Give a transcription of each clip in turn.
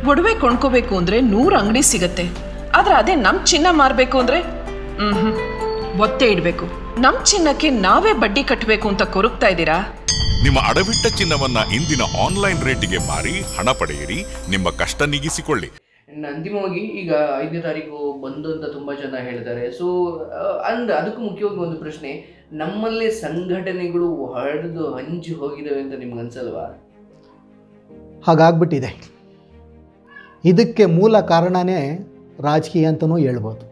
ಒಡವೆ ಕೊಂಡ್ಕೋಬೇಕು ಅಂದ್ರೆ ನೂರು ಅಂಗಡಿ ಸಿಗತ್ತೆ ಆದ್ರೆ ಅದೇ ನಮ್ ಚಿನ್ನ ಮಾರ್ಬೇಕು ಅಂದ್ರೆ ಹ್ಮ್ ಒತ್ತೆ ಇಡ್ಬೇಕು ನಮ್ ಚಿನ್ನಕ್ಕೆ ನಾವೇ ಬಡ್ಡಿ ಕಟ್ಟಬೇಕು ಅಂತ ಕೊರಗ್ತಾ ಇದ್ದೀರಾ ನಿಮ್ಮ ಅಡವಿಟ್ಟ ಚಿನ್ನವನ್ನ ಇಂದಿನ ಆನ್ಲೈನ್ ರೇಟಿಗೆ ಮಾರಿ ಹಣ ಪಡೆಯಿರಿ ನಿಮ್ಮ ಕಷ್ಟ ನೀಗಿಸಿಕೊಳ್ಳಿ ಇನ್ನು ಅಂತಿಮವಾಗಿ ಈಗ ಐದನೇ ತಾರೀಕು ಬಂದು ಅಂತ ತುಂಬ ಜನ ಹೇಳ್ತಾರೆ ಸೊ ಅಂಡ್ ಅದಕ್ಕೂ ಮುಖ್ಯವಾಗಿ ಒಂದು ಪ್ರಶ್ನೆ ನಮ್ಮಲ್ಲೇ ಸಂಘಟನೆಗಳು ಹರಿದು ಹಂಚಿ ಹೋಗಿದ್ದಾವೆ ಅಂತ ನಿಮ್ಗೆ ಅನ್ಸಲ್ವಾ ಹಾಗಾಗ್ಬಿಟ್ಟಿದೆ ಇದಕ್ಕೆ ಮೂಲ ಕಾರಣನೇ ರಾಜಕೀಯ ಅಂತಲೂ ಹೇಳ್ಬೋದು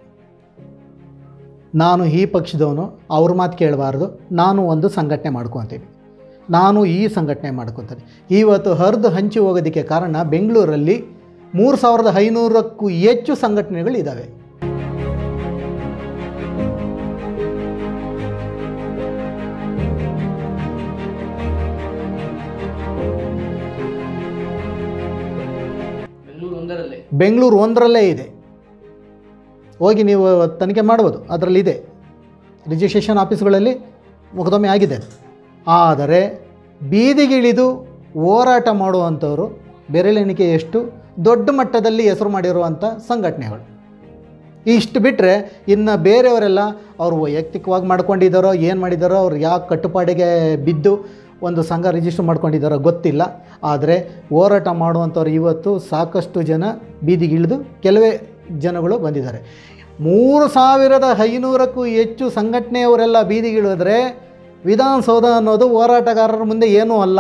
ನಾನು ಈ ಪಕ್ಷದವನು ಅವ್ರ ಮಾತು ಕೇಳಬಾರ್ದು ನಾನು ಒಂದು ಸಂಘಟನೆ ಮಾಡ್ಕೊತೀನಿ ನಾನು ಈ ಸಂಘಟನೆ ಮಾಡ್ಕೊತೀನಿ ಇವತ್ತು ಹರಿದು ಹಂಚಿ ಹೋಗೋದಕ್ಕೆ ಕಾರಣ ಬೆಂಗಳೂರಲ್ಲಿ ಮೂರು ಸಾವಿರದ ಐನೂರಕ್ಕೂ ಹೆಚ್ಚು ಸಂಘಟನೆಗಳಿದ್ದಾವೆ ಬೆಂಗಳೂರು ಒಂದರಲ್ಲೇ ಬೆಂಗಳೂರು ಒಂದರಲ್ಲೇ ಇದೆ ಹೋಗಿ ನೀವು ತನಿಖೆ ಮಾಡ್ಬೋದು ಅದರಲ್ಲಿದೆ ರಿಜಿಸ್ಟ್ರೇಷನ್ ಆಫೀಸ್ಗಳಲ್ಲಿ ಮುಖದೊಮ್ಮೆ ಆಗಿದೆ ಅದು. ಆದರೆ ಬೀದಿಗಿಳಿದು ಹೋರಾಟ ಮಾಡುವಂಥವರು ಬೆರಳೆಣಿಕೆ ಎಷ್ಟು ದೊಡ್ಡ ಮಟ್ಟದಲ್ಲಿ ಹೆಸರು ಮಾಡಿರುವಂಥ ಸಂಘಟನೆಗಳು ಇಷ್ಟು ಬಿಟ್ಟರೆ ಇನ್ನು ಬೇರೆಯವರೆಲ್ಲ ಅವರು ವೈಯಕ್ತಿಕವಾಗಿ ಮಾಡ್ಕೊಂಡಿದ್ದಾರೋ ಏನು ಮಾಡಿದ್ದಾರೋ ಅವ್ರು ಯಾವ ಕಟ್ಟುಪಾಡಿಗೆ ಬಿದ್ದು ಒಂದು ಸಂಘ ರಿಜಿಸ್ಟರ್ ಮಾಡ್ಕೊಂಡಿದ್ದಾರೋ ಗೊತ್ತಿಲ್ಲ ಆದರೆ ಹೋರಾಟ ಮಾಡುವಂಥವ್ರು ಇವತ್ತು ಸಾಕಷ್ಟು ಜನ ಬೀದಿಗಿಳಿದು ಕೆಲವೇ ಜನಗಳು ಬಂದಿದ್ದಾರೆ ಮೂರು ಸಾವಿರದ ಐನೂರಕ್ಕೂ ಹೆಚ್ಚು ಸಂಘಟನೆಯವರೆಲ್ಲ ಬೀದಿಗಿಳಿದ್ರೆ ವಿಧಾನಸೌಧ ಅನ್ನೋದು ಹೋರಾಟಗಾರರ ಮುಂದೆ ಏನೂ ಅಲ್ಲ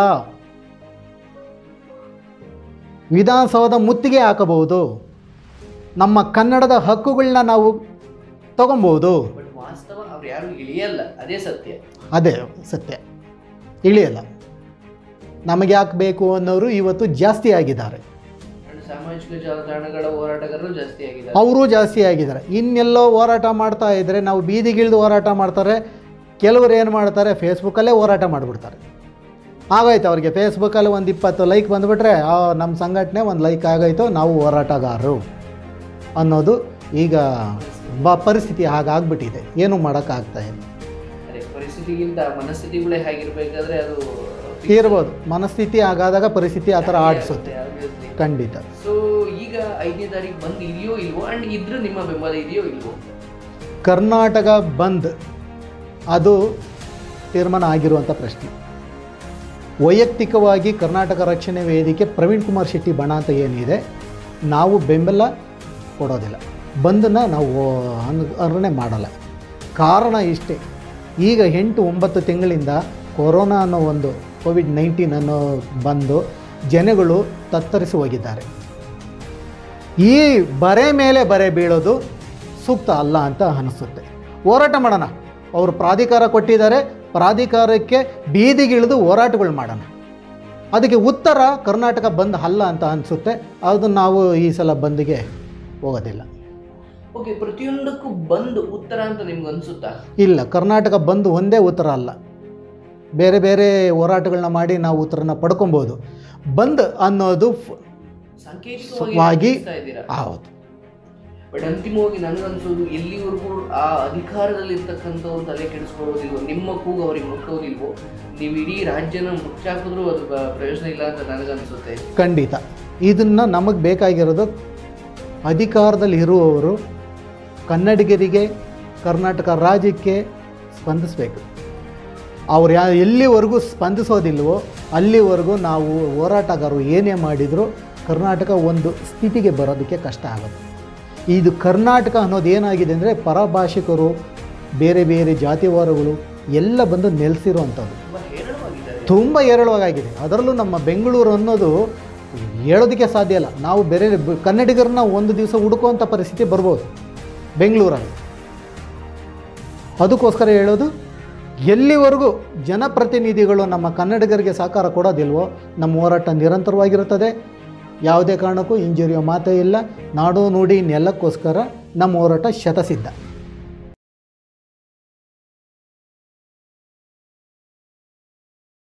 ವಿಧಾನಸೌಧ ಮುತ್ತಿಗೆ ಹಾಕಬಹುದು ನಮ್ಮ ಕನ್ನಡದ ಹಕ್ಕುಗಳನ್ನ ನಾವು ತಗೊಬೋದು ಬಟ್ ವಾಸ್ತವ ಅವ್ರು ಯಾರು ಇಳಿಯಲ್ಲ ಅದೇ ಸತ್ಯ ಅದೇ ಸತ್ಯ ಇಳಿಯಲ್ಲ ನಮಗೆ ಯಾಕೆ ಬೇಕು ಅನ್ನೋರು ಇವತ್ತು ಜಾಸ್ತಿ ಆಗಿದ್ದಾರೆ ಅಂಡ್ ಸಾಮಾಜಿಕ ಜಾಲತಾಣಗಳ ಹೋರಾಟಗಾರರು ಜಾಸ್ತಿ ಆಗಿದ್ದಾರೆ ಅವರು ಜಾಸ್ತಿ ಆಗಿದ್ದಾರೆ ಇನ್ನೆಲ್ಲೋ ಹೋರಾಟ ಮಾಡ್ತಾ ಇದ್ದರೆ ನಾವು ಬೀದಿಗಿಳಿದು ಹೋರಾಟ ಮಾಡ್ತಾರೆ ಕೆಲವರು ಏನು ಮಾಡ್ತಾರೆ ಫೇಸ್ಬುಕ್ಕಲ್ಲೇ ಹೋರಾಟ ಮಾಡಿಬಿಡ್ತಾರೆ ಆಗೋಯ್ತು ಅವ್ರಿಗೆ ಫೇಸ್ಬುಕ್ಕಲ್ಲಿ ಒಂದು ಇಪ್ಪತ್ತು ಲೈಕ್ ಬಂದುಬಿಟ್ರೆ ನಮ್ಮ ಸಂಘಟನೆ ಒಂದು ಲೈಕ್ ಆಗೋಯ್ತು ನಾವು ಹೋರಾಟಗಾರರು ಅನ್ನೋದು ಈಗ ಬ ಪರಿಸ್ಥಿತಿ ಹಾಗಾಗ್ಬಿಟ್ಟಿದೆ ಏನೂ ಮಾಡೋಕ್ಕಾಗ್ತಾ ಇಲ್ಲ ಅದೇ ಪರಿಸ್ಥಿತಿಗಿಂತ ಮನಸ್ಥಿತಿಗಳೇ ಹೇಗಿರ್ಬೇಕಾದ್ರೆ ಅದು ಇರ್ಬೋದು ಮನಸ್ಥಿತಿ ಆಗಾದಾಗ ಪರಿಸ್ಥಿತಿ ಆ ಥರ ಆಡಿಸುತ್ತೆ ಖಂಡಿತ ಸೊ ಈಗ ಐದನೇ ತಾರೀಕು ಬಂದ್ ಇದೆಯೋ ಇಲ್ವೋ ಅಂಡ್ ಇದ್ರೂ ನಿಮ್ಮ ಬೆಂಬಲ ಇದೆಯೋ ಇಲ್ವೋ ಕರ್ನಾಟಕ ಬಂದ್ ಅದು ತೀರ್ಮಾನ ಆಗಿರುವಂಥ ಪ್ರಶ್ನೆ ವೈಯಕ್ತಿಕವಾಗಿ ಕರ್ನಾಟಕ ರಕ್ಷಣೆ ವೇದಿಕೆ ಪ್ರವೀಣ್ ಕುಮಾರ್ ಶೆಟ್ಟಿ ಬಣ ಅಂತ ಏನಿದೆ ನಾವು ಬೆಂಬಲ ಕೊಡೋದಿಲ್ಲ ಬಂದನ್ನು ನಾವು ಅನುಕರಣೆ ಮಾಡಲ್ಲ ಕಾರಣ ಇಷ್ಟೇ ಈಗ ಎಂಟು ಒಂಬತ್ತು ತಿಂಗಳಿಂದ ಕೊರೋನಾ ಅನ್ನೋ ಒಂದು ಕೋವಿಡ್ ನೈನ್ಟೀನ್ ಅನ್ನೋ ಬಂದು ಜನಗಳು ತತ್ತರಿಸಿ ಹೋಗಿದ್ದಾರೆ ಈ ಬರೆ ಮೇಲೆ ಬರೆ ಬೀಳೋದು ಸೂಕ್ತ ಅಲ್ಲ ಅಂತ ಅನಿಸುತ್ತೆ ಹೋರಾಟ ಮಾಡೋಣ ಅವರು ಪ್ರಾಧಿಕಾರ ಕೊಟ್ಟಿದ್ದಾರೆ ಪ್ರಾಧಿಕಾರಕ್ಕೆ ಬೀದಿಗಿಳಿದು ಹೋರಾಟಗಳು ಮಾಡೋಣ ಅದಕ್ಕೆ ಉತ್ತರ ಕರ್ನಾಟಕ ಬಂದ್ ಅಲ್ಲ ಅಂತ ಅನಿಸುತ್ತೆ ಅದು ನಾವು ಈ ಸಲ ಬಂದ್ಗೆ ಹೋಗೋದಿಲ್ಲ ಓಕೆ ಪ್ರತಿಯೊಂದಕ್ಕೂ ಬಂದ್ ಉತ್ತರ ಅಂತ ನಿಮ್ಗೆ ಅನ್ಸುತ್ತಾ ಇಲ್ಲ ಕರ್ನಾಟಕ ಬಂದ್ ಒಂದೇ ಉತ್ತರ ಅಲ್ಲ ಬೇರೆ ಬೇರೆ ಹೋರಾಟಗಳನ್ನ ಮಾಡಿ ನಾವು ಉತ್ತರನ ಪಡ್ಕೊಬೋದು ಬಂದ್ ಅನ್ನೋದು ಫ್- ಸಾಂಕೇತಿಕವಾಗಿ ವಾಗಿ ಹೇಳ್ತಾ ಇದ್ದೀರಾ ಹೌದು ಬಟ್ ಅಂತಿಮವಾಗಿ ನನಗನ್ಸೋದು ಎಲ್ಲಿವರೆಗೂ ಆ ಅಧಿಕಾರದಲ್ಲಿ ಇರ್ತಕ್ಕಂಥವ್ರು ತಲೆ ಕೆಡಿಸ್ಕೊಳ್ಳೋದಿಲ್ವೋ ನಿಮ್ಮ ಕೂಗು ಅವ್ರಿಗೆ ಮುಟ್ಟೋದಿಲ್ವೋ ನೀವು ಇಡೀ ರಾಜ್ಯನ ಮುಚ್ಚಾಕಿದ್ರೂ ಅದು ಬ- ಪ್ರಯೋಜನ ಇಲ್ಲ ಅಂತ ನನಗನ್ಸುತ್ತೆ ಖಂಡಿತ ಇದನ್ನು ನಮಗೆ ಬೇಕಾಗಿರೋದು ಅಧಿಕಾರದಲ್ಲಿ ಇರುವವರು ಕನ್ನಡಿಗರಿಗೆ ಕರ್ನಾಟಕ ರಾಜ್ಯಕ್ಕೆ ಸ್ಪಂದಿಸಬೇಕು ಅವ್ರು ಯಾ ಎಲ್ಲಿವರೆಗೂ ಸ್ಪಂದಿಸೋದಿಲ್ವೋ ಅಲ್ಲಿವರೆಗೂ ನಾವು ಹೋರಾಟಗಾರರು ಏನೇ ಮಾಡಿದರೂ ಕರ್ನಾಟಕ ಒಂದು ಸ್ಥಿತಿಗೆ ಬರೋದಕ್ಕೆ ಕಷ್ಟ ಆಗುತ್ತೆ ಇದು ಕರ್ನಾಟಕ ಅನ್ನೋದು ಏನಾಗಿದೆ ಅಂದರೆ ಪರಭಾಷಿಕರು ಬೇರೆ ಬೇರೆ ಜಾತಿವಾರಗಳು ಎಲ್ಲ ಬಂದು ನೆಲೆಸಿರುವಂಥದ್ದು ತುಂಬ ಹೇರಳವಾಗಿದ್ದಾರೆ ತುಂಬ ಏರಳವಾಗಿದೆ ಅದರಲ್ಲೂ ನಮ್ಮ ಬೆಂಗಳೂರು ಅನ್ನೋದು ಹೇಳೋದಕ್ಕೆ ಸಾಧ್ಯ ಇಲ್ಲ ನಾವು ಬೇರೆ ಬ- ಕನ್ನಡಿಗರನ್ನ ಒಂದು ದಿವಸ ಹುಡುಕುವಂಥ ಪರಿಸ್ಥಿತಿ ಬರ್ಬೋದು ಬೆಂಗಳೂರಲ್ಲಿ ಅದಕ್ಕೋಸ್ಕರ ಹೇಳೋದು ಎಲ್ಲಿವರೆಗೂ ಜನಪ್ರತಿನಿಧಿಗಳು ನಮ್ಮ ಕನ್ನಡಿಗರಿಗೆ ಸಹಕಾರ ಕೊಡೋದಿಲ್ವೋ ನಮ್ಮ ಹೋರಾಟ ನಿರಂತರವಾಗಿರುತ್ತದೆ ಯಾವುದೇ ಕಾರಣಕ್ಕೂ ಹಿಂಜರಿಯೋ ಮಾತೇ ಇಲ್ಲ ನಾಡು ನುಡಿ ನೆಲಕ್ಕೋಸ್ಕರ ನಮ್ಮ ಹೋರಾಟ ಶತಸಿದ್ಧ